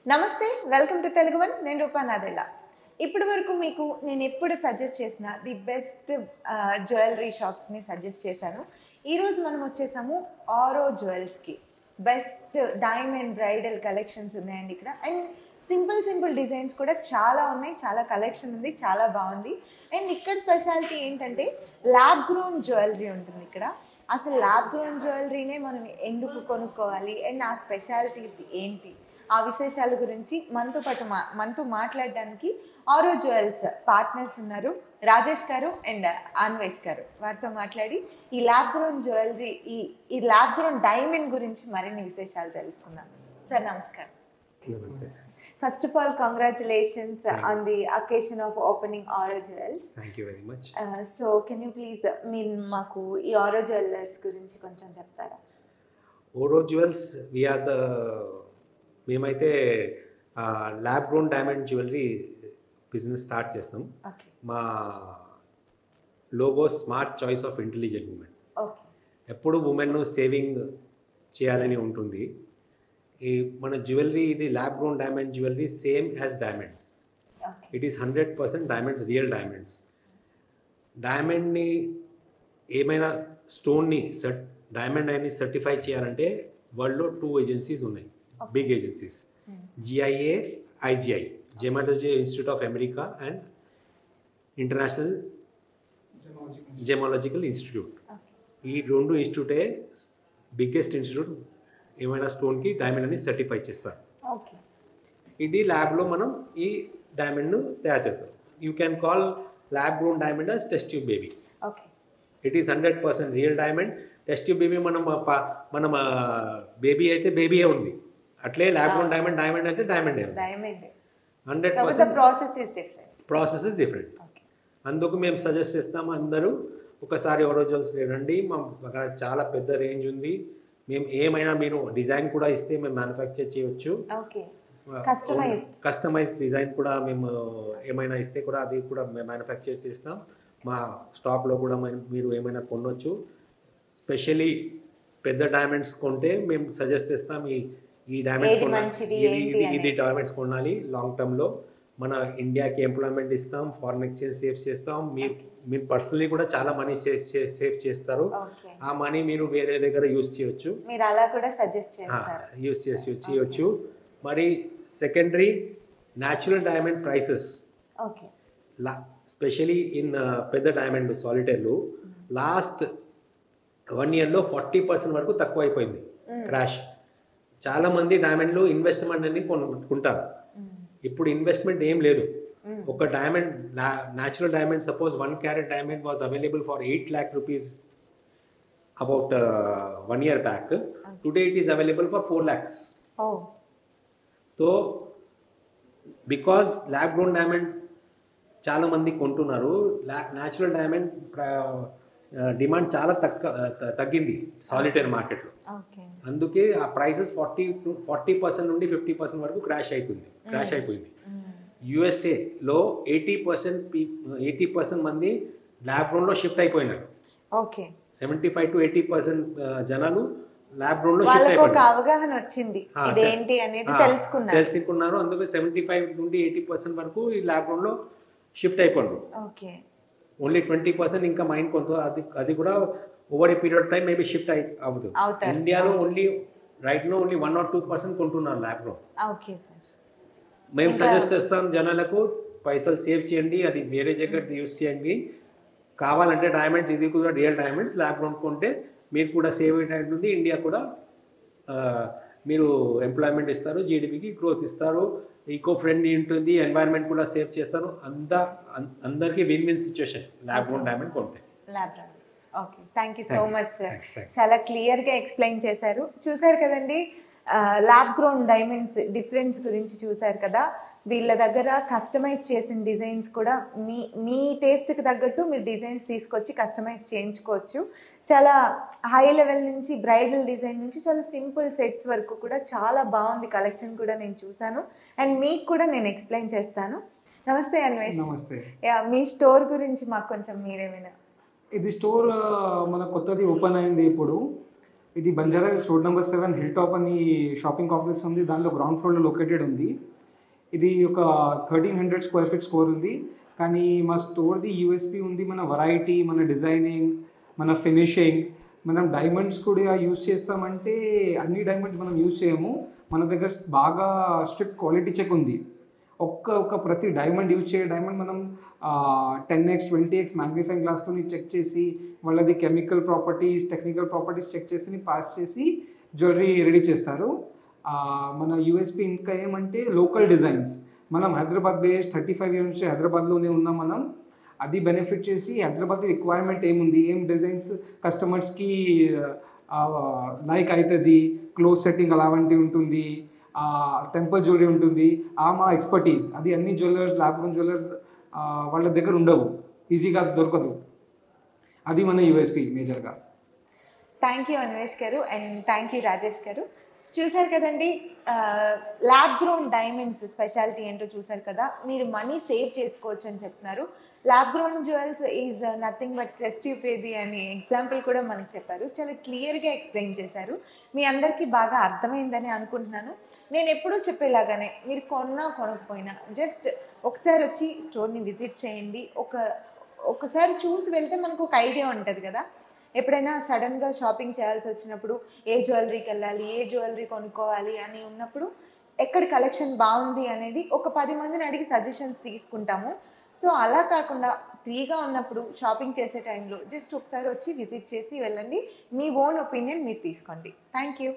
నమస్తే welcome to Telugu one నేను రూపా నాదెళ్ళ ఇప్పటి వరకు మీకు నేను ఎప్పుడు సజెస్ట్ చేసిన ది బెస్ట్ జ్యువెలరీ షాప్స్ని సజెస్ట్ చేశాను ఈరోజు మనం వచ్చేసాము ఆరో జ్యువెల్స్కి బెస్ట్ డైమండ్ బ్రైడల్ కలెక్షన్స్ ఉన్నాయండి ఇక్కడ అండ్ సింపుల్ సింపుల్ డిజైన్స్ కూడా చాలా ఉన్నాయి చాలా కలెక్షన్ ఉంది చాలా బాగుంది అండ్ ఇక్కడ స్పెషాలిటీ ఏంటంటే ల్యాబ్ గ్రోన్ జ్యువెలరీ ఉంటుంది ఇక్కడ అసలు ల్యాబ్ గ్రోన్ జ్యువెలరీనే మనం ఎందుకు కొనుక్కోవాలి అండ్ ఆ స్పెషాలిటీస్ ఏంటి ఆ విశేషాల గురించి మనతో పాటు మా మనతో మాట్లాడడానికి ఆరో జ్యువెల్స్ పార్ట్నర్స్ ఉన్నారు రాజేష్ గారు అండ్ అన్వేష్ గారు వారితో మాట్లాడి ఈ ల్యాబ్ గ్రోన్ జ్యువెలరీ ఈ ఈ ల్యాబ్ గ్రోన్ డైమండ్ గురించి మరిన్ని విశేషాలు తెలుసుకుందాం సార్ నమస్కారం నమస్తే first of all congratulations Thank you. On the occasion of opening Aaro jewels thank you very much so can you please మీరు మాకు ఈ ఆరో జ్యువెలర్స్ గురించి కొంచెం చెప్తారా Oro jewels we are the lab grown diamond jewellery business start చేస్తాం okay మా logo smart choice of intelligent women okay ఎప్పుడు women saving చేయాలని ఉంటుంది ఈ మన జ్యువెలరీ ఇది lab grown diamond jewellery same as diamonds okay it is hundred percent diamonds real diamonds డైమండ్ని ఏమైనా స్టోన్ని సర్ట్ డైమండ్ అని సర్టిఫై చేయాలంటే వరల్డ్లో టూ ఏజెన్సీస్ ఉన్నాయి big agencies GIA IGI gemology institute of America and international gemological institute okay ఈ రెండు ఇన్స్టిట్యూటే బిగ్గెస్ట్ ఇన్స్టిట్యూట్ ఏమైనా స్టోన్కి డైమండ్ అని సర్టిఫై చేస్తారు ఓకే ఇది ల్యాబ్లో మనం ఈ డైమండ్ను తయారు చేస్తాం you can call lab grown diamond as test tube baby okay it is hundred percent real diamond test tube baby మనం ఆ ప- మనం బేబీ అయితే బేబీయే ఉంది అట్లే ల్యాబ్ గ్రోన్ డైమండ్ డైమండ్ అయితే డైమండే ఉంది డైమండ్ హండ్రెడ్ కాకపోతే percent process is different process is different okay అందుకు మేము సజెస్ట్ చేస్తాము అందరూ ఒకసారి ఓరోజల్స్ రండి మా అక్కడ చాలా పెద్ద రేంజ్ ఉంది మేము ఏమైనా మీరు డిజైన్ కూడా ఇస్తే మేము మ్యానుఫ్యాక్చర్ చేయొచ్చు ఓకే Customized. కస్టమైజ్ డిజైన్ కూడా మేము ఏమైనా ఇస్తే కూడా అది కూడా మేము మ్యానుఫ్యాక్చర్ చేస్తాం మా స్టాప్లో కూడా మేము- మీరు ఏమైనా కొనొచ్చు స్పెషలీ పెద్ద డైమండ్స్ కొంటే మేము సజెస్ట్ చేస్తాం ఈ ఈ డైమండ్స్ ఏది కొనాలి మంచిది, ఇది ఏంటి ఇది- ఇది అనేది. డైమండ్స్ కొనాలి లాంగ్ టర్మ్లో మన ఇండియాకి ఎంప్లాయ్మెంట్ ఇస్తాం ఫారిన్ ఎక్స్చేంజ్ సేవ్ చేస్తాం మీరు మీరు పర్సనలీ కూడా చాలా మనీ సేవ్ చేస్తారు ఓకే ఆ మనీ మీరు వేరే దగ్గర యూజ్ చేయొచ్చు మీరు అలా కూడా సజెస్ట్ చేస్తారు యూజ్ చేసి చేయొచ్చు మరి secondary natural diamond prices okay లా స్పెషలీ ఇన్ పెద్ద డైమండ్ సాలిటర్లు లాస్ట్ వన్ ఇయర్లో ఫార్టీ పర్సెంట్ వరకు తక్కువ అయిపోయింది క్రాష్ చాలా మంది డైమండ్లు ఇన్వెస్ట్మెంట్ అని కొనుక్కుంటారు ఇప్పుడు ఇన్వెస్ట్మెంట్ ఏం లేదు ఒక diamond natural diamond suppose one carat diamond was available for eight lakh rupees about one year back today it is available for four lakhs oh so because lab grown diamond చాలా మంది కొంటున్నారు న్యాచురల్ డైమండ్ డిమాండ్ చాలా తగ్గ త- తగ్గింది solitaire మార్కెట్లో okay అందుకే ఆ prices forty to forty percent నుండి ఫిఫ్టీ పర్సెంట్ వరకు క్రాష్ అయిపోయింది క్రాష్ అయిపోయింది యుఎస్ఏలో eighty percent P eighty percent మంది ల్యాబ్ గ్రోన్లో షిఫ్ట్ అయిపోయినారు okay seventy five to eighty percent జనాలు ల్యాబ్ గ్రోన్లో షిఫ్ట్ వాళ్ళకు ఒక అయిపోయినారు అవగాహన వచ్చింది ఆ, ఇదేంటి అనేది ఆ, తెలుసుకున్నారు తెలుసుకున్నారు అందుకే సెవెంటీ ఫైవ్ నుండి ఎయిటీ పర్సెంట్ వరకు ఈ లాక్డౌన్లో షిఫ్ట్ అయిపోయారు ఓకే ఓన్లీ ట్వంటీ పర్సెంట్ ఇంకా మైండ్ కొంత అది అది కూడా over a period time maybe shift అయి అవుతుంది అవుతారు. ఇండియాలో only right no only one or two percent కొంటున్నారు లాక్డౌన్ ఓకే సార్ మేము ఇంకా- సజెస్ట్ చేస్తాం జనాలకు పైసలు సేవ్ చేయండి అది వేరే జగ యూస్ చేయండి కావాలంటే డైమండ్స్ ఇది కూడా రియల్ డైమండ్స్ లాక్డౌన్ కొంటే మీరు కూడా సేవ్ ఉంటుంది ఇండియా కూడా ఆ, మీరు ఎంప్లాయ్మెంట్ ఇస్తారు జీడిపికి గ్రోత్ ఇస్తారు ఈకో ఫ్రెండ్లీ ఉంటుంది ఎన్వైరన్మెంట్ కూడా సేవ్ చేస్తారు అంత అన్- అందరికీ win win situation lockdown diamond కొంటే laboratory okay thank you so Thanks. Much sir Thanks, thanks. చాలా క్లియర్గా ఎక్స్ప్లెయిన్ చేశారు చూశారు కదండి ల్యాబ్ గ్రోన్ డైమండ్స్ డిఫరెన్స్ గురించి చూశారు కదా వీళ్ళ దగ్గర కస్టమైజ్ చేసిన డిజైన్స్ కూడా మీ మీ టేస్ట్కి తగ్గట్టు మీరు డిజైన్స్ తీసుకొచ్చి కస్టమైజ్ చేయించుకోవచ్చు చాలా హై లెవెల్ నుంచి బ్రైడల్ డిజైన్ నుంచి చాలా సింపుల్ సెట్స్ వరకు కూడా చాలా బాగుంది కలెక్షన్ కూడా నేను చూశాను అండ్ మీకు కూడా నేను ఎక్స్ప్లెయిన్ చేస్తాను నమస్తే అన్వేష్ నమస్తే యా, మీ స్టోర్ గురించి మాకు కొంచెం మీరేమైనా ఇది స్టోర్ ఆ, మన కొత్తది ఓపెన్ అయింది ఇప్పుడు ఇది Banjara hills road number seven hill top అని షాపింగ్ కాంప్లెక్స్ ఉంది దానిలో గ్రౌండ్ ఫ్లోర్లో లొకేటెడ్ ఉంది ఇది ఒక థర్టీన్ హండ్రెడ్ స్క్వేర్ ఫీట్ స్కోర్ ఉంది కానీ మా స్టోర్ది యూఎస్పి ఉంది మన వెరైటీ మన డిజైనింగ్ మన ఫినిషింగ్ మనం డైమండ్స్ కూడా యూజ్ చేస్తామంటే అన్ని డైమండ్స్ మనం యూజ్ చేయము మన దగ్గర బాగా స్ట్రిక్ట్ క్వాలిటీ చెక్ ఉంది ఒక్క ఒక్క ప్రతి డైమండ్ యూజ్ చేయ డైమండ్ మనం ten X twenty X magnifying గ్లాస్తో చెక్ చేసి వాళ్ళది chemical properties technical properties check చేసి పాస్ చేసి జ్యువెలరీ రెడీ చేస్తారు ఆ, మన యూఎస్పి ఇంకా ఏమంటే లోకల్ డిజైన్స్ మనం Hyderabad base thirty five years నుంచి హైదరాబాద్లోనే ఉన్నాం మనం అది బెనిఫిట్ చేసి హైదరాబాద్ రిక్వైర్మెంట్ ఏముంది ఏం డిజైన్స్ కస్టమర్స్కి లైక్ అవుతుంది క్లోజ్ సెట్టింగ్ అలాంటివి ఉంటుంది టెంపుల్ జ్యువెలరీ ఉంటుంది ఆ మా ఎక్స్పర్టీస్ అది అన్ని జ్యువెలర్స్ ల్యాబ్రోన్ జ్యువెలర్స్ వాళ్ళ దగ్గర ఉండవు ఈజీగా దొరకదు అది మన యూఎస్పి మేజర్గా థ్యాంక్ యూ అన్వేష్ గారు అండ్ థ్యాంక్ యూ రాజేష్ గారు చూసారు కదండి ల్యాబ్ గ్రోన్ డైమండ్స్ స్పెషాలిటీ ఏంటో చూసారు కదా మీరు మనీ సేవ్ చేసుకోవచ్చు అని చెప్తున్నారు lab grown jewels is nothing but test tube baby అని ఎగ్జాంపుల్ కూడా మనకు చెప్పారు చాలా క్లియర్గా ఎక్స్ప్లెయిన్ చేశారు మీ అందరికీ బాగా అర్థమైందని అనుకుంటున్నాను నేను ఎప్పుడూ చెప్పేలాగానే మీరు కొన్నా కొనకపోయినా జస్ట్ ఒకసారి వచ్చి స్టోర్ని విజిట్ చేయండి ఒక ఒకసారి చూసి వెళ్తే మనకు ఒక ఐడియా ఉంటుంది కదా ఎప్పుడైనా సడన్గా షాపింగ్ చేయాల్సి వచ్చినప్పుడు ఏ జ్యువెలరీకి వెళ్ళాలి ఏ జ్యువెలరీ కొనుక్కోవాలి అని ఉన్నప్పుడు ఎక్కడ కలెక్షన్ బాగుంది అనేది ఒక పది మందిని అడిగి సజెషన్స్ తీసుకుంటాము సో అలా కాకుండా ఫ్రీగా ఉన్నప్పుడు షాపింగ్ చేసే టైంలో జస్ట్ ఒకసారి వచ్చి విజిట్ చేసి వెళ్ళండి మీ ఓన్ ఒపీనియన్ మీరు తీసుకోండి thank you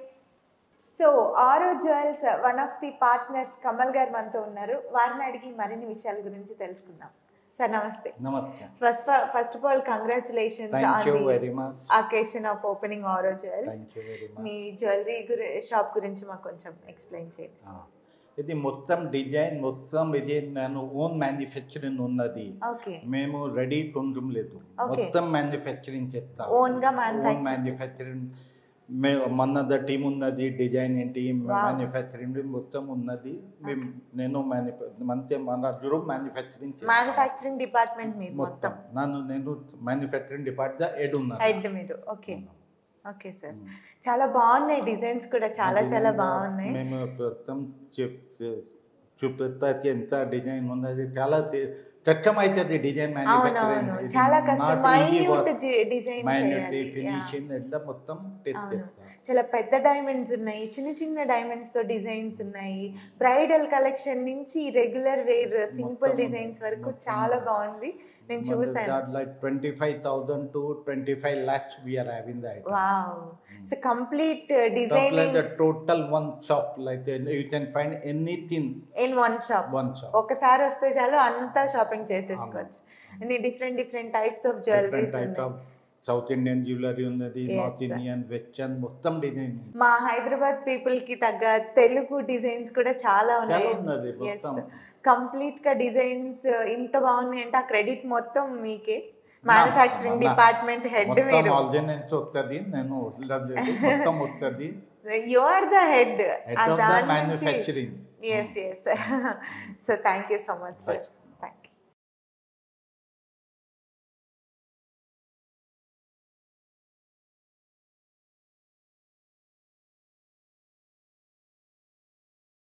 so Aaro jewels one of the partners Kamal గారు మనతో ఉన్నారు వారిని అడిగి మరిన్ని విషయాల గురించి తెలుసుకుందాం సార్ నమస్తే నమస్తే first first of all congratulations thank on you the very much occasion of opening Aaro jewels thank you very much మీ జ్యువెలరీ గురి షాప్ గురించి మాకు కొంచెం ఎక్స్ప్లెయిన్ చేయండి ఇది మొత్తం డిజైన్ మొత్తం ఇది నేను ఓన్ మ్యానుఫ్యాక్చరింగ్ ఉన్నది ఓకే మేము రెడీ కొనడం లేదు Okay. మొత్తం మ్యానుఫ్యాక్చరింగ్ చేస్తాం Own గా ఓన్ manufacture మ్యానుఫ్యాక్చరింగ్ మేము మన టీం ఉన్నది డిజైన్ ఏంటి Wow. మ్యానుఫ్యాక్చరింగ్ మొత్తం ఉన్నది మేము నేను మంచి మన గ్రూప్ మ్యానుఫ్యాక్చరింగ్ మ్యానుఫ్యాక్చరింగ్ డిపార్ట్మెంట్ మీరు మొత్తం మొత్తం నన్ను నేను మ్యానుఫ్యాక్చరింగ్ డిపార్ట్మెంట్ హెడ్ ఉన్నాను హెడ్ మీరు ఓకే ఓకే సార్ చాలా బాగున్నాయి డిజైన్స్ కూడా చాలా చాలా బాగున్నాయి మేము మొత్తం చెప్ చె- చూపిస్తా ఎంత డిజైన్ ఉన్నది చాలా ది- కష్టం అవుతుంది డిజైన్ అవునవును చాలా కష్టం మైన్యూట్ డిజైన్ చేయాలి Yeah. ఫినిషింగ్ ఎట్లా మొత్తం టెస్ట్ అవును. చేస్తాం చాలా పెద్ద డైమండ్స్ ఉన్నాయి చిన్న చిన్న డైమండ్స్ తో డిజైన్స్ ఉన్నాయి బ్రైడల్ కలెక్షన్ నుంచి రెగ్యులర్ వేర్ సింపుల్ మొత్తం డిజైన్స్ వరకు మొత్తం చాలా బాగుంది నేను చూసాను like twenty five thousand to twenty five lakhs we are having the item wow so complete like designing the total one shop like uh, you can find anything in one shop one shop ఒకసారి వస్తే చాలు అంతా shopping చేసేసుకోవచ్చు అన్ని different different types of different jewelleries type ఉన్నాయి of south Indian jewellery ఉన్నది Yes, north sir. Indian western మొత్తం design మా హైదరాబాద్ పీపుల్ కి తగ్గ తెలుగు డిజైన్స్ కూడా చాలా చాలా ఉన్నాయి ఉన్నది మొత్తం కంప్లీట్ గా డిజైన్స్ ఇంత బాగున్నాయి అంటే ఆ క్రెడిట్ మొత్తం మీకే మ్యానుఫ్యాక్చరింగ్ నా- డిపార్ట్మెంట్ హెడ్ మొత్తం మీరు ఆల్జనెన్స్ వస్తుంది నేను వదలలేదు మొత్తం వస్తుంది you are the head head of the manufacturing yes yes so thank you so much sir